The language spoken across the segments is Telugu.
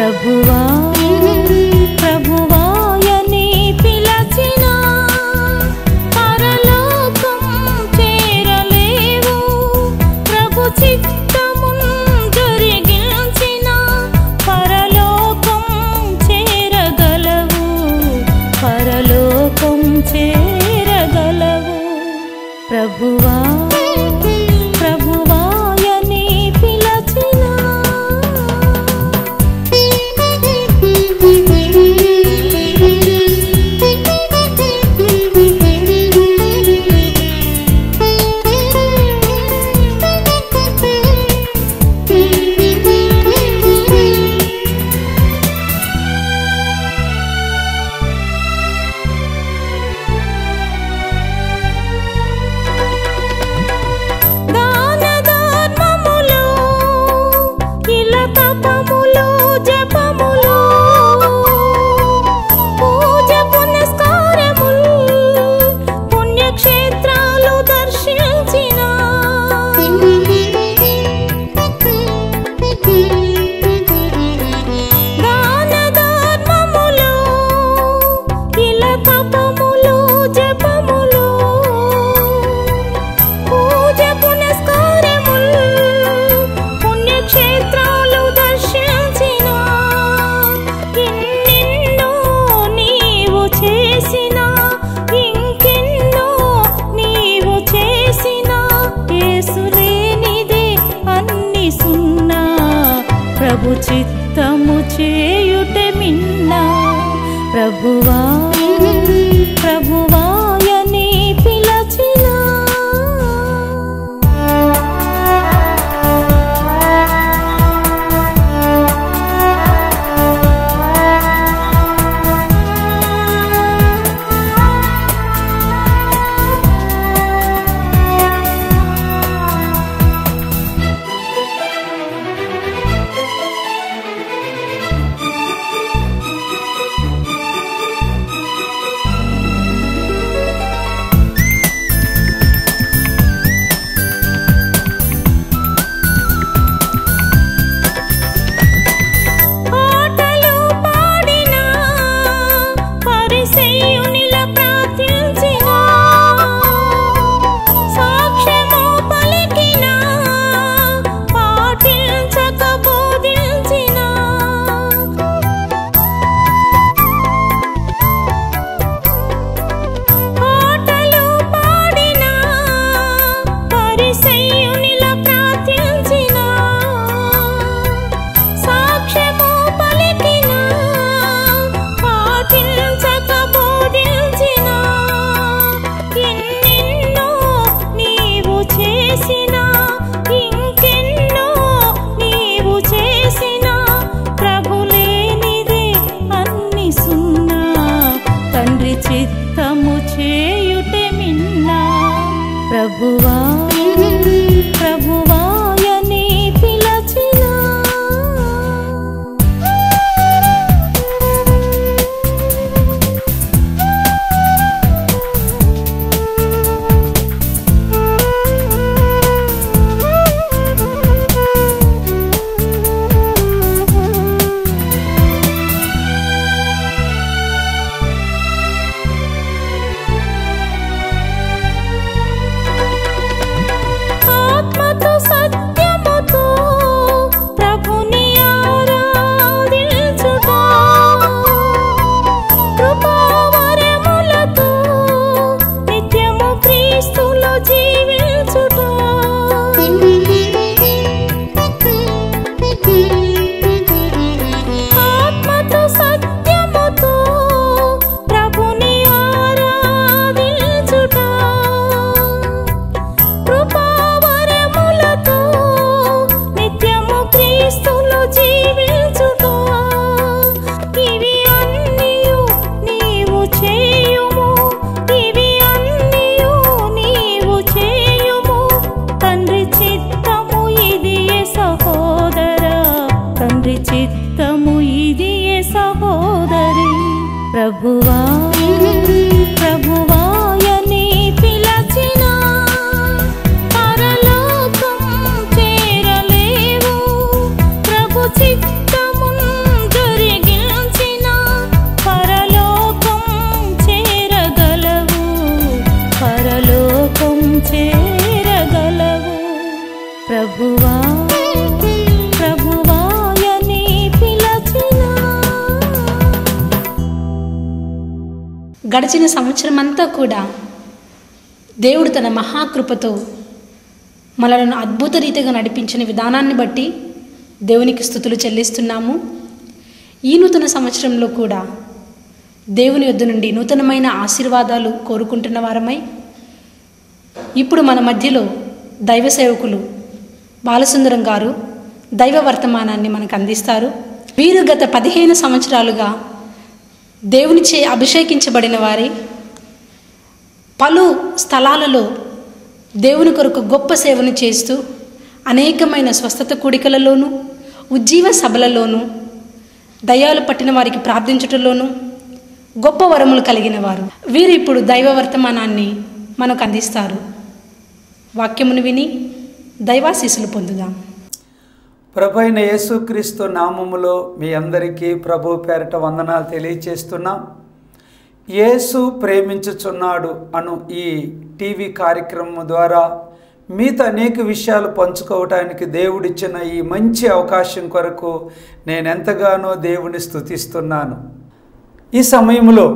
ప్రభువా ప్రభువాయని పిలచిన పరలోకం చేరలేవు ప్రభు చిత్తమున్ జరిగించిన పరలోకం చేరగలవు పరలోకం చేరగలవు ప్రభువా ప్రభువాయని పిలచినా దాన ధర్మములు ఇల తపములు జపములు పూజ పునస్కారములు పుణ్యక్షేత్రాలు దర్శించిన దాన ధర్మములు ఇల తపములు జపములు పూజ పునస్కారములు పుణ్యక్షేత్రాలు దర్శించిన ఎన్నెన్నో నీవు చేసిన ఇంకెన్నో నీవు చేసిన యేసులేనిదే అన్ని సున్నా ప్రభు చిత్తము చేయుటే మిన్నా ప్రభువా ప్రభువాయని పిలచినా పాటలు పాడిన పరిసెయునిల ప్రార్థించిన సాక్ష్యము పలికిన పాటించక బోధించిన పాటలు పాడిన పరిసెయునిల ప్రార్థించిన సాక్ష్యము పలికిన పాటించక బోధించిన ఎన్నెన్నో నీవు చేసిన ఇంకెన్నో నీవు చేసిన ప్రభులేనిదే అన్ని సున్నా తండ్రి చిత్తము చేయుటే మిన్నా ప్రభువా ప్రభువాయని పిలచినా ఆత్మతో గడిచిన సంవత్సరం అంతా కూడా దేవుడు తన మహాకృపతో మనలను అద్భుత రీతిగా నడిపించిన విధానాన్ని బట్టి దేవునికి స్థుతులు చెల్లిస్తున్నాము ఈ నూతన సంవత్సరంలో కూడా దేవుని యొద్ద నుండి నూతనమైన ఆశీర్వాదాలు కోరుకుంటున్న వారమై ఇప్పుడు మన మధ్యలో దైవ సేవకులు బాలసుందరం గారు దైవ వర్తమానాన్ని మనకు అందిస్తారు వీరు గత పదిహేను సంవత్సరాలుగా దేవునిచే అభిషేకించబడిన వారి పలు స్థలాలలో దేవుని కొరకు గొప్ప సేవను చేస్తూ అనేకమైన స్వస్థత కూడికలలోనూ ఉజ్జీవ సభలలోనూ దయ్యాలు పట్టిన వారికి ప్రార్థించుటలోనూ గొప్ప వరములు కలిగిన వారు వీరు ఇప్పుడు దైవ వర్తమానాన్ని మనకు అందిస్తారు వాక్యమును విని దైవాశీసులు పొందుదాం ప్రభు అయిన యేసుక్రీస్తు నామములో మీ అందరికీ ప్రభు పేరట వందనాలు తెలియచేస్తున్నాం యేసు ప్రేమించుచున్నాడు అను ఈ టీవీ కార్యక్రమం ద్వారా మీతో అనేక విషయాలు పంచుకోవటానికి దేవుడిచ్చిన ఈ మంచి అవకాశం కొరకు నేను ఎంతగానో దేవుని స్తుతిస్తున్నాను ఈ సమయంలో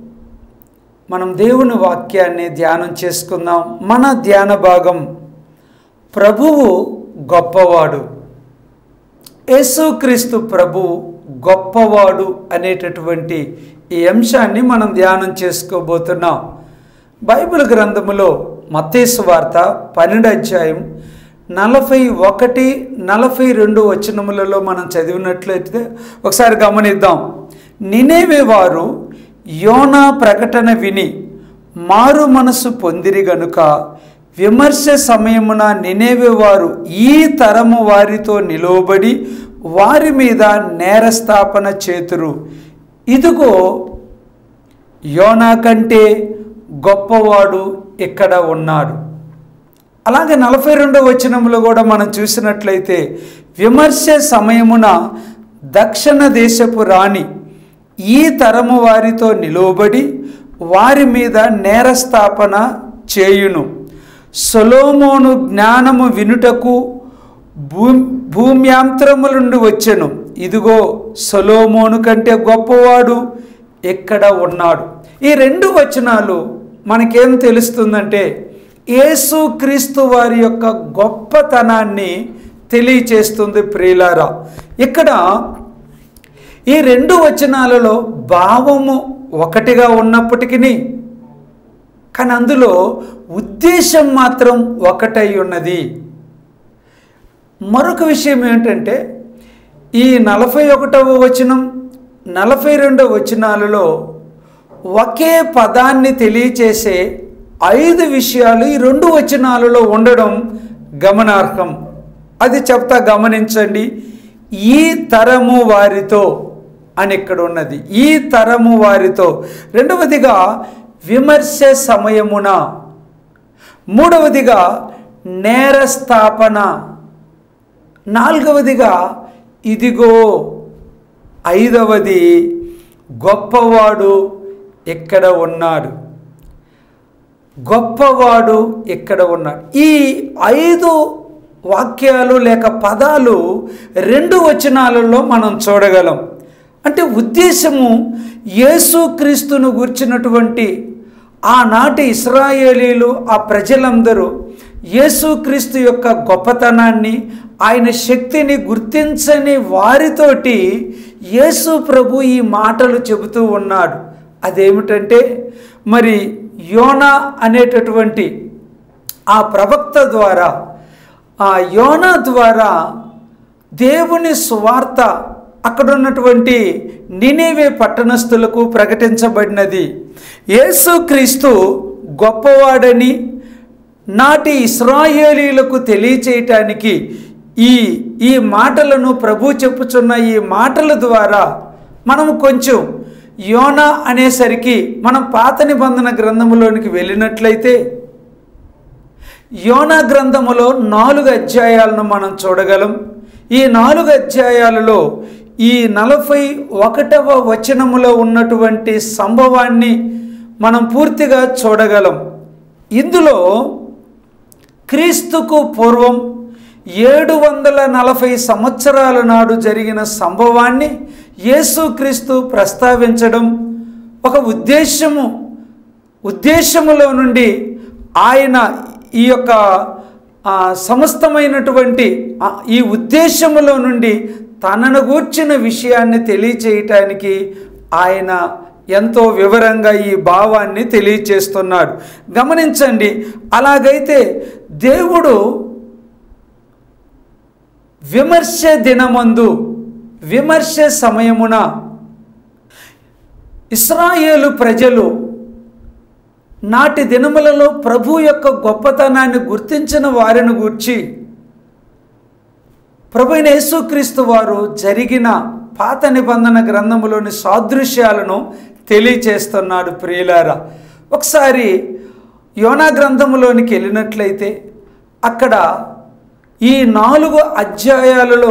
మనం దేవుని వాక్యాన్ని ధ్యానం చేసుకుందాం మన ధ్యాన భాగం ప్రభువు గొప్పవాడు యేసుక్రీస్తు ప్రభు గొప్పవాడు అనేటటువంటి ఈ అంశాన్ని మనం ధ్యానం చేసుకోబోతున్నాం బైబిల్ గ్రంథములో మత్తేసు వార్త పన్నెండు అధ్యాయం నలభై ఒకటి నలభై రెండు వచనములలో మనం చదివినట్లయితే ఒకసారి గమనిద్దాం నినేవే వారు యోనా ప్రకటన విని మారు మనసు పొందిరి గనుక విమర్శ సమయమున నినేవే వారు ఈ తరము వారితో నిలువబడి వారి మీద నేరస్థాపన చేతురు ఇదిగో యోనా కంటే గొప్పవాడు ఇక్కడ ఉన్నాడు అలాగే నలభై రెండవ వచనంలో కూడా మనం చూసినట్లయితే విమర్శ సమయమున దక్షిణ దేశపు రాణి ఈ తరము వారితో నిలువబడి వారి మీద నేరస్థాపన చేయును సొలోమోను జ్ఞానము వినుటకు భూ భూమ్యాంతరముల నుండి వచ్చెను ఇదిగో సొలోమోను కంటే గొప్పవాడు ఎక్కడ ఉన్నాడు ఈ రెండు వచనాలు మనకేం తెలుస్తుందంటే యేసు క్రీస్తు వారి యొక్క గొప్పతనాన్ని తెలియచేస్తుంది ప్రియులారా ఇక్కడ ఈ రెండు వచనాలలో భావము ఒకటిగా ఉన్నప్పటికీ కానీ అందులో ఉద్దేశం మాత్రం ఒకటై ఉన్నది మరొక విషయం ఏంటంటే ఈ నలభై ఒకటవ వచనం నలభై రెండవ వచనాలలో ఒకే పదాన్ని తెలియచేసే ఐదు విషయాలు ఈ రెండు వచనాలలో ఉండడం గమనార్హం అది చెప్తా గమనించండి ఈ తరము వారితో అని ఇక్కడ ఉన్నది ఈ తరము వారితో రెండవదిగా విమర్శ సమయమున మూడవదిగా నేరస్థాపన నాలుగవదిగా ఇదిగో ఐదవది గొప్పవాడు ఇక్కడ ఉన్నాడు గొప్పవాడు ఇక్కడ ఉన్నాడు ఈ ఐదు వాక్యాలు లేక పదాలు రెండు వచనాలలో మనం చూడగలం అంటే ఉద్దేశము యేసుక్రీస్తును గుర్చినటువంటి ఆనాటి ఇస్రాయేలీలు ఆ ప్రజలందరూ యేసుక్రీస్తు యొక్క గొప్పతనాన్ని ఆయన శక్తిని గుర్తించని వారితోటి యేసు ప్రభు ఈ మాటలు చెబుతూ ఉన్నాడు అదేమిటంటే మరి యోనా అనేటటువంటి ఆ ప్రవక్త ద్వారా ఆ యోనా ద్వారా దేవుని సువార్త అక్కడ ఉన్నటువంటి నినేవే పట్టణస్థులకు ప్రకటించబడినది యేసుక్రీస్తు గొప్పవాడని నాటి ఇస్రాయేలీలకు తెలియచేయటానికి ఈ ఈ మాటలను ప్రభు చెప్పుచున్న ఈ మాటల ద్వారా మనము కొంచెం యోనా అనేసరికి మనం పాత నిబంధన గ్రంథములోనికి వెళ్ళినట్లయితే యోనా గ్రంథములో నాలుగు అధ్యాయాలను మనం చూడగలం ఈ నాలుగు అధ్యాయాలలో ఈ నలభై ఒకటవ వచనములో ఉన్నటువంటి సంభవాన్ని మనం పూర్తిగా చూడగలం ఇందులో క్రీస్తుకు పూర్వం ఏడు వందల నలభై సంవత్సరాల నాడు జరిగిన సంభవాన్ని యేసుక్రీస్తు ప్రస్తావించడం ఒక ఉద్దేశము ఉద్దేశములో నుండి ఆయన ఈ యొక్క ఆ, సమస్తమైనటువంటి ఆ, ఈ ఉద్దేశములో నుండి తనను గూర్చిన విషయాన్ని తెలియచేయటానికి ఆయన ఎంతో వివరంగా ఈ భావాన్ని తెలియచేస్తున్నాడు గమనించండి అలాగైతే దేవుడు విమర్శ దినమందు విమర్శ సమయమున ఇస్రాయేలు ప్రజలు నాటి దినములలో ప్రభు యొక్క గొప్పతనాన్ని గుర్తించిన వారిని గూర్చి ప్రభు అయిన యేసుక్రీస్తు వారు జరిగిన పాత నిబంధన గ్రంథములోని సాదృశ్యాలను తెలియచేస్తున్నాడు ప్రియులారా ఒకసారి యోనా గ్రంథములోనికి వెళ్ళినట్లయితే అక్కడ ఈ నాలుగు అధ్యాయాలలో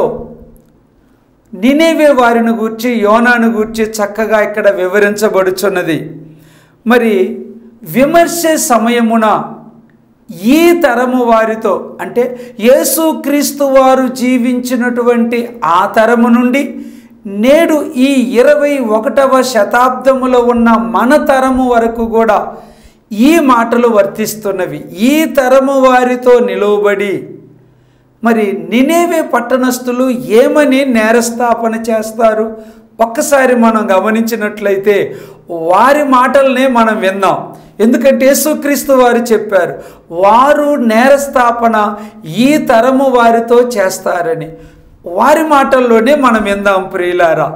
నినేవే వారిని గూర్చి యోనాను గూర్చి చక్కగా ఇక్కడ వివరించబడుచున్నది మరి విమర్శ సమయమున ఈ తరము వారితో అంటే యేసుక్రీస్తు వారు జీవించినటువంటి ఆ తరము నుండి నేడు ఈ ఇరవై ఒకటవ శతాబ్దములో ఉన్న మన తరము వరకు కూడా ఈ మాటలు వర్తిస్తున్నవి ఈ తరము వారితో నిలువబడి మరి నినేవే పట్టణస్థులు ఏమని నేరస్థాపన చేస్తారు ఒక్కసారి మనం గమనించినట్లయితే వారి మాటలనే మనం విన్నాం ఎందుకంటే యేసుక్రీస్తు వారు చెప్పారు వారు నేరస్థాపన ఈ తరము వారితో చేస్తారని వారి మాటల్లోనే మనం విందాం ప్రియులారా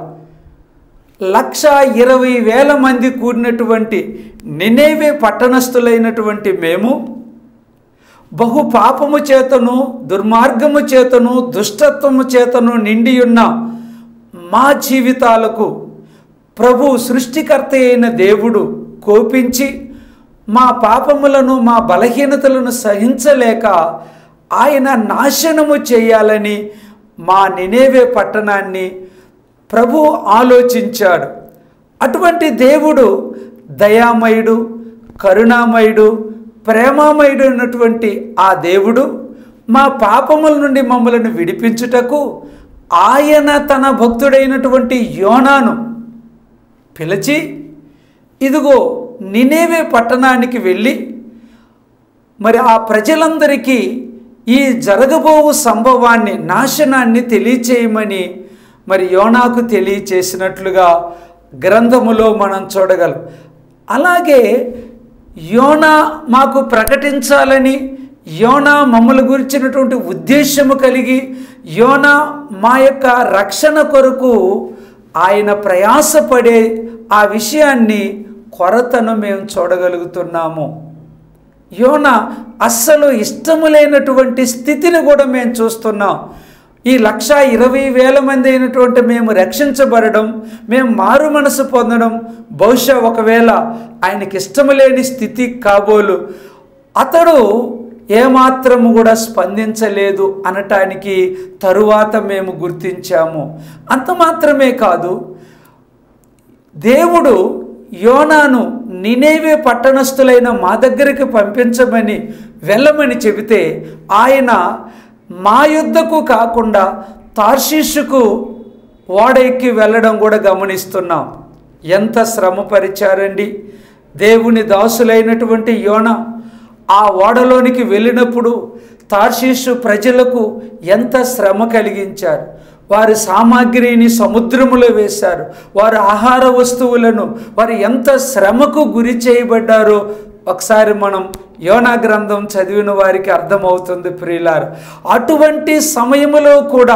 లక్ష ఇరవై వేల మంది కూడినటువంటి నినేవే పట్టణస్థులైనటువంటి మేము బహు పాపము చేతను దుర్మార్గము చేతను దుష్టత్వము చేతను నిండి ఉన్న మా జీవితాలకు ప్రభు సృష్టికర్త అయిన దేవుడు కోపించి మా పాపములను మా బలహీనతలను సహించలేక ఆయన నాశనము చేయాలని మా నినేవే పట్టణాన్ని ప్రభు ఆలోచించాడు అటువంటి దేవుడు దయామయుడు కరుణామయుడు ప్రేమామయుడు అయినటువంటి ఆ దేవుడు మా పాపముల నుండి మమ్మలను విడిపించుటకు ఆయన తన భక్తుడైనటువంటి యోనాను పిలిచి ఇదిగో నినేవే పట్టణానికి వెళ్ళి మరి ఆ ప్రజలందరికీ ఈ జరగబోవు సంభవాన్ని నాశనాన్ని తెలియచేయమని మరి యోనాకు తెలియచేసినట్లుగా గ్రంథములో మనం చూడగలం అలాగే యోనా మాకు ప్రకటించాలని యోనా మమ్మల్ని గురించినటువంటి ఉద్దేశము కలిగి యోనా మా యొక్క రక్షణ కొరకు ఆయన ప్రయాసపడే ఆ విషయాన్ని కొరతను మేము చూడగలుగుతున్నాము యోన అస్సలు ఇష్టము లేనటువంటి స్థితిని కూడా మేము చూస్తున్నాం ఈ లక్ష ఇరవై వేల మంది అయినటువంటి మేము రక్షించబడడం మేము మారు మనసు పొందడం బహుశా ఒకవేళ ఆయనకి ఇష్టము లేని స్థితి కాబోలు అతడు ఏమాత్రము కూడా స్పందించలేదు అనటానికి తరువాత మేము గుర్తించాము అంత మాత్రమే కాదు దేవుడు యోనాను నినేవే పట్టణస్థులైన మా దగ్గరికి పంపించమని వెళ్ళమని చెబితే ఆయన మా యుద్ధకు కాకుండా తార్షీషుకు ఓడెక్కి వెళ్ళడం కూడా గమనిస్తున్నాం ఎంత శ్రమపరిచారండి దేవుని దాసులైనటువంటి యోన ఆ ఓడలోనికి వెళ్ళినప్పుడు తార్షీషు ప్రజలకు ఎంత శ్రమ కలిగించారు వారి సామాగ్రిని సముద్రములో వేశారు వారి ఆహార వస్తువులను వారు ఎంత శ్రమకు గురి చేయబడ్డారో ఒకసారి మనం యోనా గ్రంథం చదివిన వారికి అర్థమవుతుంది ప్రియులారు అటువంటి సమయంలో కూడా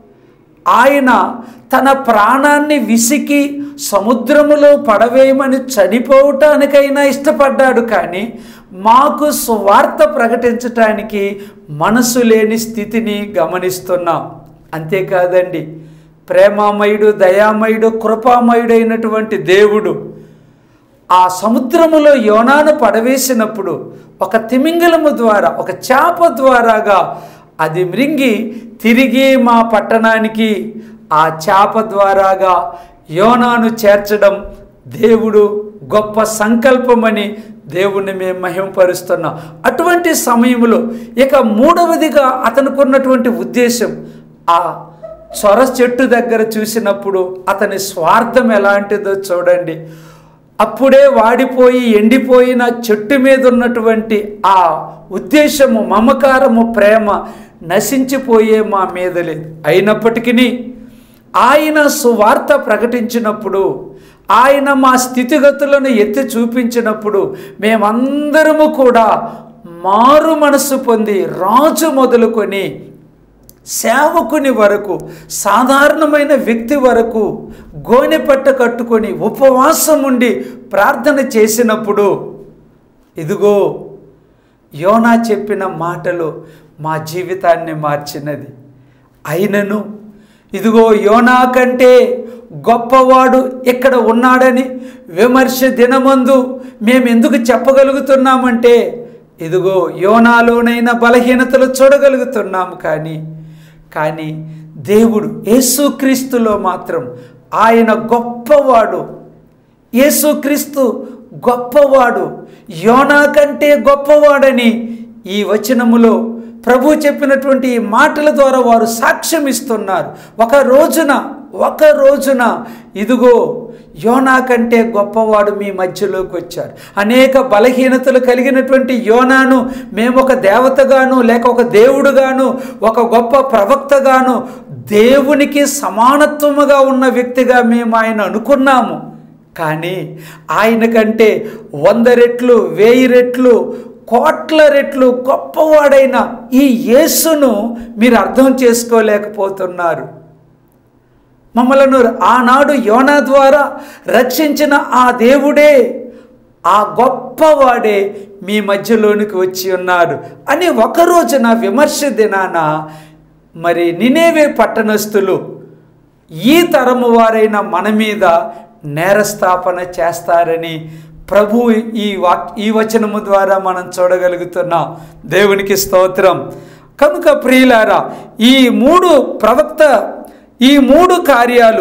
ఆయన తన ప్రాణాన్ని విసికి సముద్రములో పడవేయమని చనిపోవటానికైనా ఇష్టపడ్డాడు కానీ మాకు సువార్త ప్రకటించటానికి మనసు లేని స్థితిని గమనిస్తున్నాం అంతేకాదండి ప్రేమామయుడు దయామయుడు కృపామయుడైనటువంటి దేవుడు ఆ సముద్రములో యోనాను పడవేసినప్పుడు ఒక తిమింగలము ద్వారా ఒక చేప ద్వారాగా అది మృంగి తిరిగి మా పట్టణానికి ఆ చేప ద్వారాగా యోనాను చేర్చడం దేవుడు గొప్ప సంకల్పమని దేవుణ్ణి మేము మహిమపరుస్తున్నాం అటువంటి సమయంలో ఇక మూడవదిగా అతనికి ఉన్నటువంటి ఉద్దేశం ఆ చొర చెట్టు దగ్గర చూసినప్పుడు అతని స్వార్థం ఎలాంటిదో చూడండి అప్పుడే వాడిపోయి ఎండిపోయిన చెట్టు మీద ఉన్నటువంటి ఆ ఉద్దేశము మమకారము ప్రేమ నశించిపోయే మా మీద లేదు అయినప్పటికీ ఆయన సువార్త ప్రకటించినప్పుడు ఆయన మా స్థితిగతులను ఎత్తి చూపించినప్పుడు మేమందరము కూడా మారు మనస్సు పొంది రాజు మొదలుకొని సేవకుని వరకు సాధారణమైన వ్యక్తి వరకు గోనెపట్ట కట్టుకొని ఉపవాసం ఉండి ప్రార్థన చేసినప్పుడు ఇదిగో యోనా చెప్పిన మాటలు మా జీవితాన్ని మార్చినది అయినను ఇదిగో యోనా కంటే గొప్పవాడు ఇక్కడ ఉన్నాడని విమర్శ దినమందు మేము ఎందుకు చెప్పగలుగుతున్నామంటే ఇదిగో యోనాలోనైనా బలహీనతలు చూడగలుగుతున్నాము కానీ కానీ దేవుడు యేసుక్రీస్తులో మాత్రం ఆయన గొప్పవాడు యేసుక్రీస్తు గొప్పవాడు యోనా కంటే గొప్పవాడని ఈ వచనములో ప్రభు చెప్పినటువంటి ఈ మాటల ద్వారా వారు సాక్ష్యం ఇస్తున్నారు ఒక రోజున ఒక రోజున ఇదిగో యోనా కంటే గొప్పవాడు మీ మధ్యలోకి వచ్చారు అనేక బలహీనతలు కలిగినటువంటి యోనాను మేము ఒక దేవతగాను లేక ఒక దేవుడుగాను ఒక గొప్ప ప్రవక్తగాను దేవునికి సమానత్వముగా ఉన్న వ్యక్తిగా మేము ఆయన అనుకున్నాము కానీ ఆయన కంటే వంద రెట్లు వేయి రెట్లు కోట్ల రెట్లు గొప్పవాడైన ఈ యేసును మీరు అర్థం చేసుకోలేకపోతున్నారు మమ్మలను ఆనాడు యోనా ద్వారా రక్షించిన ఆ దేవుడే ఆ గొప్పవాడే మీ మధ్యలోనికి వచ్చి ఉన్నారు అని ఒక రోజున విమర్శ దినాన మరి నినేవే పట్టణస్థులు ఈ తరము వారైన మన మీద నేరస్థాపన చేస్తారని ప్రభు ఈ వాక్ ఈ వచనము ద్వారా మనం చూడగలుగుతున్నాం దేవునికి స్తోత్రం కనుక ప్రియులారా ఈ మూడు ప్రవక్త ఈ మూడు కార్యాలు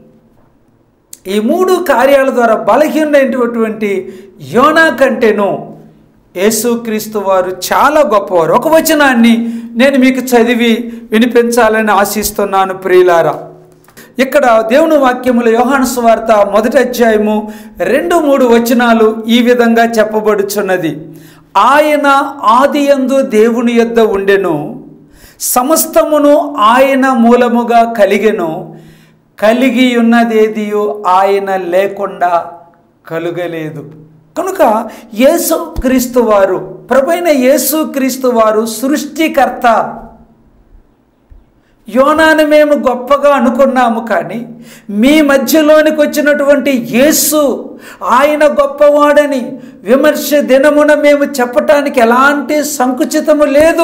ఈ మూడు కార్యాల ద్వారా బలహీనమైనటువంటి యోనా కంటేనో యేసుక్రీస్తు వారు చాలా గొప్పవారు ఒక వచనాన్ని నేను మీకు చదివి వినిపించాలని ఆశిస్తున్నాను ప్రియులారా ఇక్కడ దేవుని వాక్యములు యోహాను సువార్త మొదటి అధ్యాయము రెండు మూడు వచనాలు ఈ విధంగా చెప్పబడుచున్నది ఆయన ఆదియందు దేవుని యొద్ద ఉండెను సమస్తమును ఆయన మూలముగా కలిగెను కలిగి ఉన్నదేదియో ఆయన లేకుండా కలుగలేదు కనుక యేసు క్రీస్తు వారు ప్రభైన యేసు క్రీస్తు వారు సృష్టికర్త యోనాను మేము గొప్పగా అనుకున్నాము కానీ మీ మధ్యలోనికి వచ్చినటువంటి యేసు ఆయన గొప్పవాడని విమర్శ దినమున మేము చెప్పటానికి ఎలాంటి సంకుచితము లేదు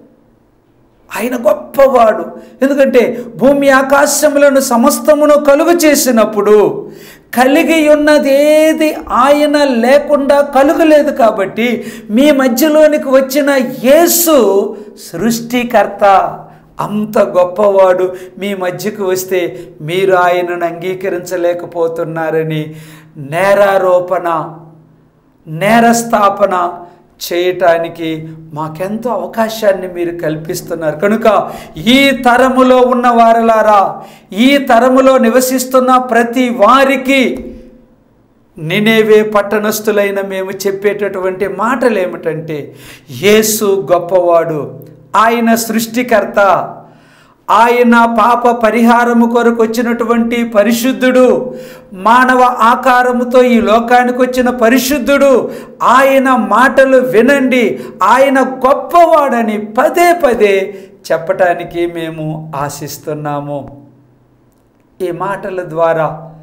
ఆయన గొప్పవాడు ఎందుకంటే భూమి ఆకాశములను సమస్తమును కలుగు చేసినప్పుడు కలిగి ఉన్నది ఏది ఆయన లేకుండా కలుగలేదు కాబట్టి మీ మధ్యలోనికి వచ్చిన యేసు సృష్టికర్త అంత గొప్పవాడు మీ మధ్యకు వస్తే మీరు ఆయనను అంగీకరించలేకపోతున్నారని నేరారోపణ నేరస్థాపన చేయటానికి మాకెంతో అవకాశాన్ని మీరు కల్పిస్తున్నారు కనుక ఈ తరములో ఉన్న వారలారా ఈ తరములో నివసిస్తున్న ప్రతి వారికి నినేవే పట్టణస్థులైన మేము చెప్పేటటువంటి మాటలు ఏమిటంటే యేసు గొప్పవాడు ఆయన సృష్టికర్త ఆయన పాప పరిహారము కొరకు వచ్చినటువంటి పరిశుద్ధుడు మానవ ఆకారముతో ఈ లోకానికి వచ్చిన పరిశుద్ధుడు ఆయన మాటలు వినండి ఆయన గొప్పవాడని పదే పదే చెప్పటానికి మేము ఆశిస్తున్నాము ఈ మాటల ద్వారా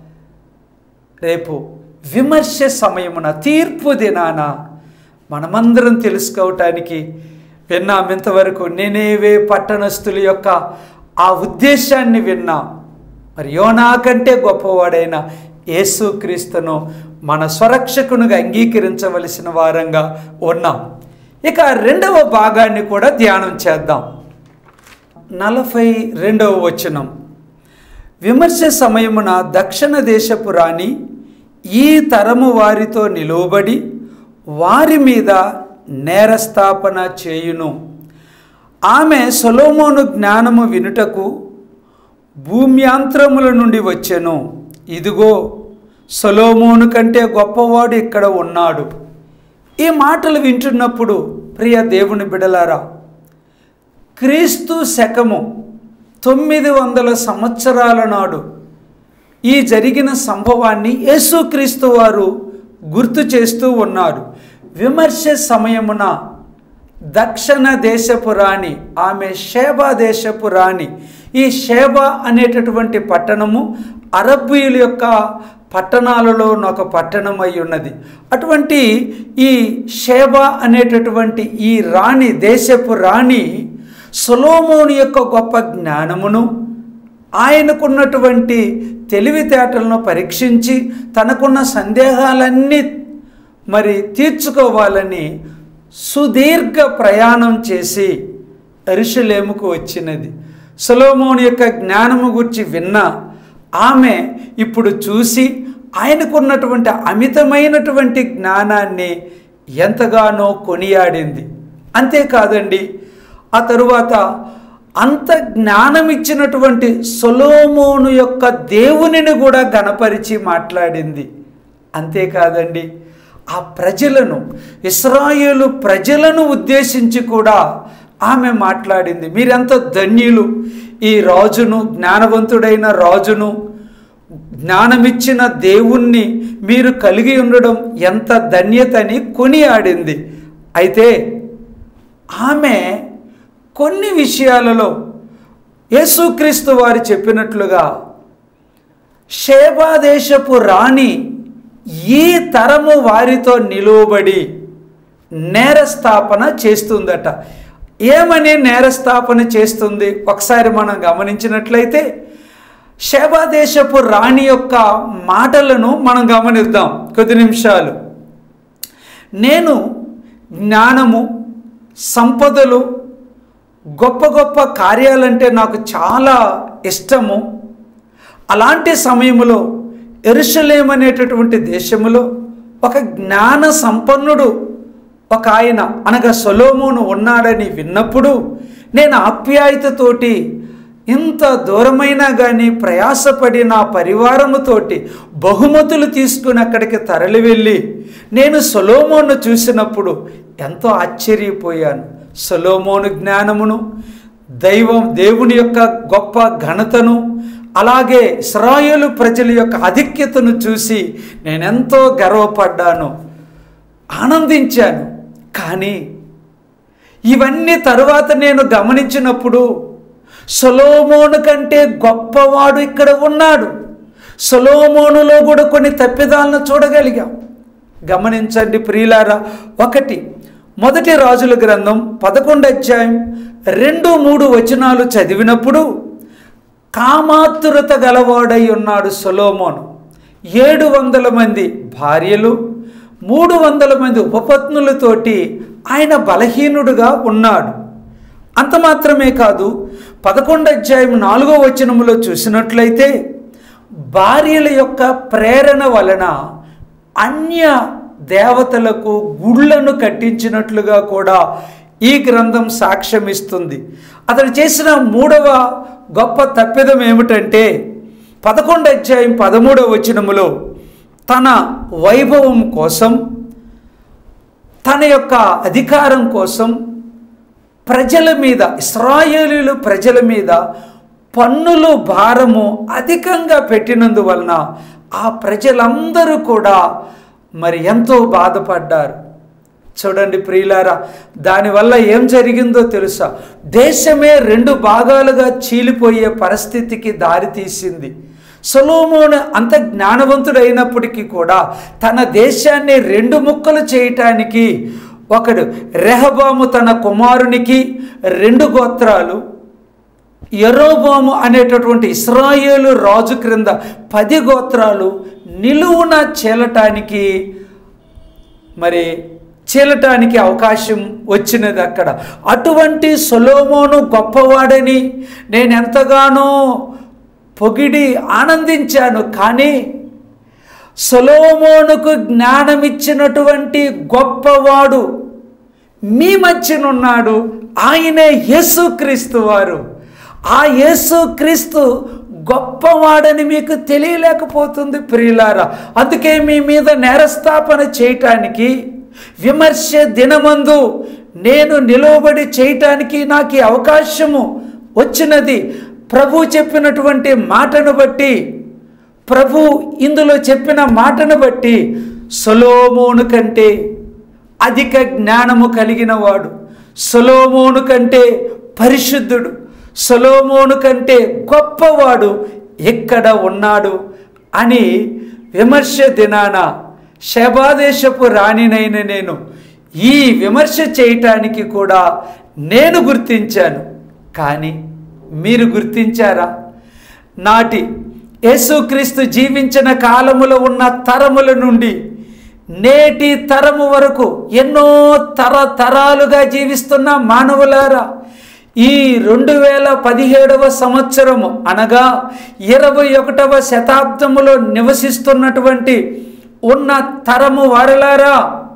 రేపు విమర్శ సమయమున తీర్పు దినాన మనమందరం తెలుసుకోవటానికి విన్నాం ఇంతవరకు నేనేవే పట్టణస్థుల యొక్క ఆ ఉద్దేశాన్ని విన్నాం మరి యోనా కంటే గొప్పవాడైన యేసుక్రీస్తును మన స్వరక్షకునిగా అంగీకరించవలసిన వారంగా ఉన్నాం ఇక రెండవ భాగాన్ని కూడా ధ్యానం చేద్దాం నలభై రెండవ వచనం విమర్శ సమయమున దక్షిణ దేశపు రాణి ఈ తరము వారితో నిలువబడి వారి మీద నేరస్థాపన చేయును ఆమె సొలోమోను జ్ఞానము వినుటకు భూమ్యాంతరముల నుండి వచ్చెను ఇదిగో సొలోమోను కంటే గొప్పవాడు ఇక్కడ ఉన్నాడు ఈ మాటలు వింటున్నప్పుడు ప్రియ దేవుని బిడలారా క్రీస్తు శకము తొమ్మిది వందల సంవత్సరాల నాడు ఈ జరిగిన సంభవాన్ని యేసుక్రీస్తు వారు గుర్తు చేస్తూ ఉన్నారు విమర్శ సమయమున దక్షిణ దేశపు రాణి ఆమె షేబా దేశపు రాణి ఈ షేబా అనేటటువంటి పట్టణము అరబ్బీయుల యొక్క పట్టణాలలో ఒక పట్టణం అయి ఉన్నది అటువంటి ఈ షేబా అనేటటువంటి ఈ రాణి దేశపు రాణి సొలోమోని యొక్క గొప్ప జ్ఞానమును ఆయనకున్నటువంటి తెలివితేటలను పరీక్షించి తనకున్న సందేహాలన్నీ మరి తీర్చుకోవాలని సుదీర్ఘ ప్రయాణం చేసి ఎరుషలేముకు వచ్చినది సొలోమోని యొక్క జ్ఞానము గురించి విన్న ఆమె ఇప్పుడు చూసి ఆయనకున్నటువంటి అమితమైనటువంటి జ్ఞానాన్ని ఎంతగానో కొనియాడింది అంతేకాదండి ఆ తరువాత అంత జ్ఞానం ఇచ్చినటువంటి సొలోమోను యొక్క దేవునిని కూడా గణపరిచి మాట్లాడింది అంతేకాదండి ఆ ప్రజలను ఇస్రాయేలు ప్రజలను ఉద్దేశించి కూడా ఆమె మాట్లాడింది మీరెంత ధన్యులు ఈ రాజును జ్ఞానవంతుడైన రాజును జ్ఞానమిచ్చిన దేవుణ్ణి మీరు కలిగి ఉండడం ఎంత ధన్యతని కొనియాడింది అయితే ఆమె కొన్ని విషయాలలో యేసుక్రీస్తు వారు చెప్పినట్లుగా శేబాదేశపు రాణి ఈ తరము వారితో నిలువబడి నేరస్థాపన చేస్తుందట ఏమని నేరస్థాపన చేస్తుంది ఒకసారి మనం గమనించినట్లయితే శేబాదేశపు రాణి యొక్క మాటలను మనం గమనిద్దాం కొద్ది నిమిషాలు నేను జ్ఞానము సంపదలు గొప్ప గొప్ప కార్యాలంటే నాకు చాలా ఇష్టము అలాంటి సమయంలో ఎరుషలేం అనేటటువంటి దేశములో ఒక జ్ఞాన సంపన్నుడు ఒక ఆయన అనగా సొలోమోను ఉన్నాడని విన్నప్పుడు నేను ఆప్యాయతతోటి ఇంత దూరమైనా కానీ ప్రయాసపడి నా పరివారముతోటి బహుమతులు తీసుకుని అక్కడికి తరలి వెళ్ళి నేను సొలోమోను చూసినప్పుడు ఎంతో ఆశ్చర్యపోయాను సొలోమోను జ్ఞానమును దైవం దేవుని యొక్క గొప్ప ఘనతను అలాగే ఇస్రాయేలు ప్రజల యొక్క ఆధిక్యతను చూసి నేనెంతో గర్వపడ్డాను ఆనందించాను కానీ ఇవన్నీ తరువాత నేను గమనించినప్పుడు సొలోమోను కంటే గొప్పవాడు ఇక్కడ ఉన్నాడు సొలోమోనులో కూడా కొన్ని తప్పిదాలను చూడగలిగాం గమనించండి ప్రియులారా ఒకటి మొదటి రాజుల గ్రంథం పదకొండు అధ్యాయం రెండు మూడు వచనాలు చదివినప్పుడు కామాతురత గలవాడై ఉన్నాడు సొలోమోను ఏడు వందల మంది భార్యలు మూడు వందల మంది ఉపపత్నులతోటి ఆయన బలహీనుడుగా ఉన్నాడు అంత మాత్రమే కాదు పదకొండు అధ్యాయం నాలుగో వచనములో చూసినట్లయితే భార్యల యొక్క ప్రేరణ వలన అన్య దేవతలకు గుళ్ళను కట్టించినట్లుగా కూడా ఈ గ్రంథం సాక్ష్యమిస్తుంది అతడు చేసిన మూడవ గొప్ప తప్పిదం ఏమిటంటే పదకొండు అధ్యాయం పదమూడవ వచనములో తన వైభవం కోసం తన యొక్క అధికారం కోసం ప్రజల మీద ఇస్రాయేలీలు ప్రజల మీద పన్నులు భారము అధికంగా పెట్టినందువలన ఆ ప్రజలందరూ కూడా మరి ఎంతో బాధపడ్డారు చూడండి ప్రియులారా దానివల్ల ఏం జరిగిందో తెలుసా దేశమే రెండు భాగాలుగా చీలిపోయే పరిస్థితికి దారితీసింది సొలోమోను అంత జ్ఞానవంతుడైనప్పటికీ కూడా తన దేశాన్ని రెండు ముక్కలు చేయటానికి ఒకడు రెహబాము తన కుమారునికి రెండు గోత్రాలు ఎరోబాము అనేటటువంటి ఇస్రాయేలు రాజు క్రింద పది గోత్రాలు నిలువున చేలటానికి మరి చీలటానికి అవకాశం వచ్చినది అక్కడ అటువంటి సొలోమోను గొప్పవాడని నేను ఎంతగానో పొగిడి ఆనందించాను కానీ సొలోమోనుకు జ్ఞానమిచ్చినటువంటి గొప్పవాడు మీ మధ్యనున్నాడు ఆయనే యేసుక్రీస్తు వారు ఆ యేసుక్రీస్తు గొప్పవాడని మీకు తెలియలేకపోతుంది ప్రియులారా అందుకే మీ మీద నేరస్థాపన చేయటానికి విమర్శ దినమందు నేను నిలువబడి చేయటానికి నాకు ఈ అవకాశము వచ్చినది ప్రభు చెప్పినటువంటి మాటను బట్టి ప్రభు ఇందులో చెప్పిన మాటను బట్టి సొలోమోను కంటే అధిక జ్ఞానము కలిగిన వాడు సొలోమోను కంటే పరిశుద్ధుడు సొలోమోను కంటే గొప్పవాడు ఎక్కడ ఉన్నాడు అని విమర్శ దినాన శబాదేశపు రాణినైన నేను ఈ విమర్శ చేయటానికి కూడా నేను గుర్తించాను కానీ మీరు గుర్తించారా నాటి యేసుక్రీస్తు జీవించిన కాలములో ఉన్న తరముల నుండి నేటి తరము వరకు ఎన్నో తరతరాలుగా జీవిస్తున్న మానవులారా ఈ రెండు వేల పదిహేడవ సంవత్సరము అనగా ఇరవై ఒకటవ శతాబ్దములో నివసిస్తున్నటువంటి ఉన్న తరము వారలారా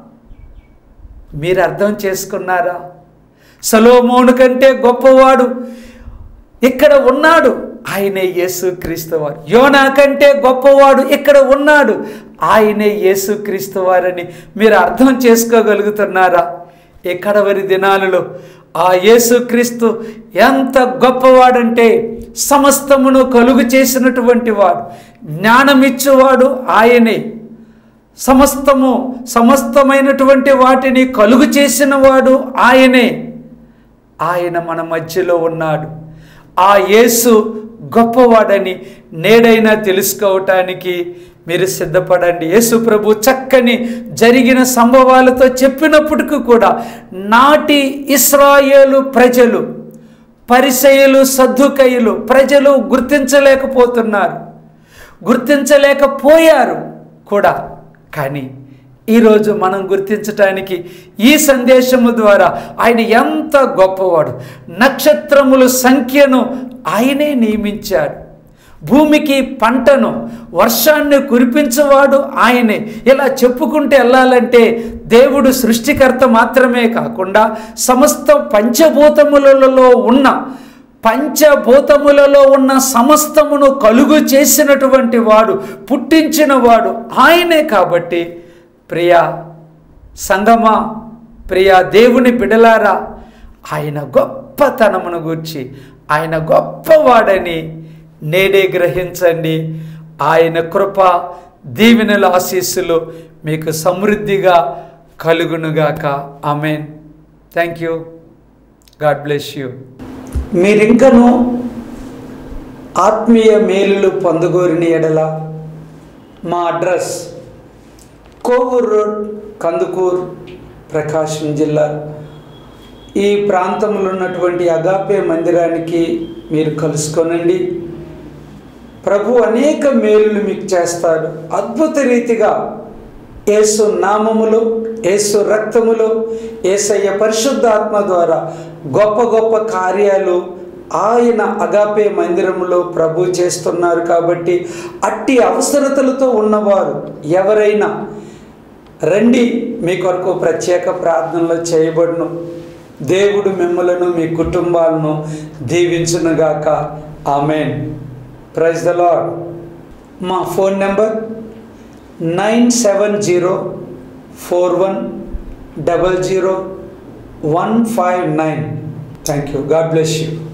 మీరు అర్థం చేసుకున్నారా సలోమోను కంటే గొప్పవాడు ఇక్కడ ఉన్నాడు ఆయనే యేసుక్రీస్తు వారు యోనా కంటే గొప్పవాడు ఇక్కడ ఉన్నాడు ఆయనే యేసుక్రీస్తు వారని మీరు అర్థం చేసుకోగలుగుతున్నారా ఈ కడవరి దినాలలో ఆ యేసుక్రీస్తు ఎంత గొప్పవాడంటే సమస్తమును కలుగు చేసినటువంటి వాడు జ్ఞానమిచ్చువాడు ఆయనే సమస్తము సమస్తమైనటువంటి వాటిని కలుగు చేసిన వాడు ఆయనే ఆయన మన మధ్యలో ఉన్నాడు ఆ యేసు గొప్పవాడని నేడైనా తెలుసుకోవటానికి మీరు సిద్ధపడండి యేసు ప్రభు చక్కని జరిగిన సంభవాలతో చెప్పినప్పటికీ కూడా నాటి ఇస్రాయేలు ప్రజలు పరిసయులు సద్దుకయ్యులు ప్రజలు గుర్తించలేకపోతున్నారు గుర్తించలేకపోయారు కూడా కానీ ఈరోజు మనం గుర్తించటానికి ఈ సందేశము ద్వారా ఆయన ఎంత గొప్పవాడు నక్షత్రముల సంఖ్యను ఆయనే నియమించాడు భూమికి పంటను వర్షాన్ని కురిపించేవాడు ఆయనే ఇలా చెప్పుకుంటూ వెళ్ళాలంటే దేవుడు సృష్టికర్త మాత్రమే కాకుండా సమస్త పంచభూతములలో ఉన్న పంచభూతములలో ఉన్న సమస్తమును కలుగు చేసినటువంటి వాడు పుట్టించిన వాడు ఆయనే కాబట్టి ప్రియా సంగమా ప్రియా దేవుని బిడలారా ఆయన గొప్పతనమును గూర్చి ఆయన గొప్పవాడని నేడే గ్రహించండి ఆయన కృప దీవెనల ఆశీస్సులు మీకు సమృద్ధిగా కలుగునుగాక amen thank you God bless you మీరింకను ఆత్మీయ మేలులు పొందగోరిన ఎడల మా అడ్రస్ కోవూర్ రోడ్ కందుకూర్ ప్రకాశం జిల్లా ఈ ప్రాంతంలో ఉన్నటువంటి అగాపే మందిరానికి మీరు కలుసుకొనండి ప్రభు అనేక మేలులు మీకు చేస్తాడు అద్భుత రీతిగా యేసు నామములో యేసు రక్తములో ఏసయ్య పరిశుద్ధాత్మ ద్వారా గొప్ప గొప్ప కార్యాలు ఆయన అగాపే మందిరములో ప్రభు చేస్తున్నారు కాబట్టి అట్టి అవసరతలతో ఉన్నవారు ఎవరైనా రండి మీ కొరకు ప్రత్యేక ప్రార్థనలు చేయబడును దేవుడు మిమ్మలను మీ కుటుంబాలను దీవించునుగాక ఆమెన్ ప్రైజ్ ద లాడ్ మా phone number nine seven zero four one double zero one five nine thank you God bless you